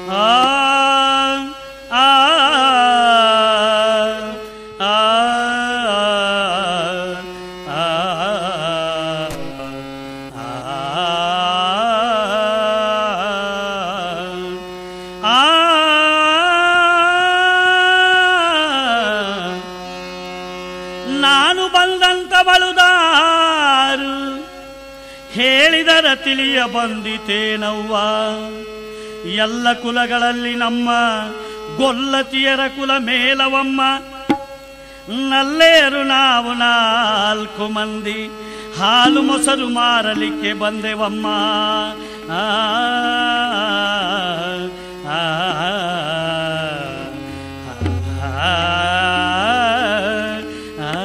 ಆ ಆ ಆ ನಾನು ಬಂದಂತ ಬಳುದಾರು ಹೇಳಿದರ ತಿಳಿಯ ಬಂದಿತೇನವ್ವ ಎಲ್ಲ ಕುಲಗಳಲ್ಲಿ ನಮ್ಮ ಗೊಲ್ಲತಿಯರ ಕುಲ ಮೇಲವಮ್ಮ ನಲ್ಲೇರು ನಾವು ನಾಲ್ಕು ಮಂದಿ ಹಾಲು ಮೊಸರು ಮಾರಲಿಕ್ಕೆ ಬಂದೆವಮ್ಮ ಆ, ಆ, ಆ, ಆ.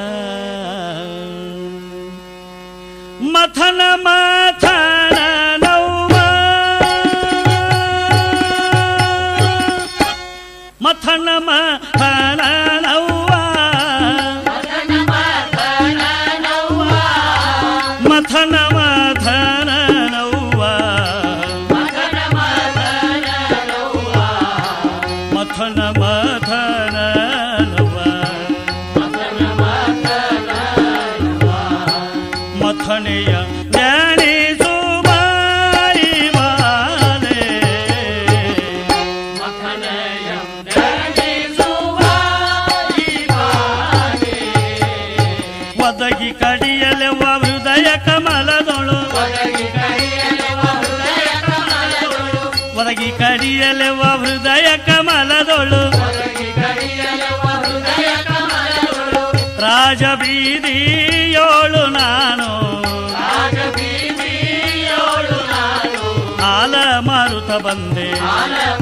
ಮಥನ ಮಥನ ನವ್ವ ಮಥನ ಮಥನ ನವ್ವ ಮಥನ ಮಥನ ನವ್ವ ಮಥನ ಮಥನ ನವ್ವ ಮಥನೆಯ ಜ್ಞಾನಿಸು ಬಾಯಿ ಮಾಲೆ ಒದಗಿ ಕಡಿಯಲೆವ ಹೃದಯ ಕಮಲದೊಳು ಒದಗಿ ಕಡಿಯಲೆವ ಹೃದಯ ಕಮಲದೊಳು ರಾಜಬೀದಿಯೋಳು ನಾನು ಆಲ ಮಾರುತ ಬಂದೆ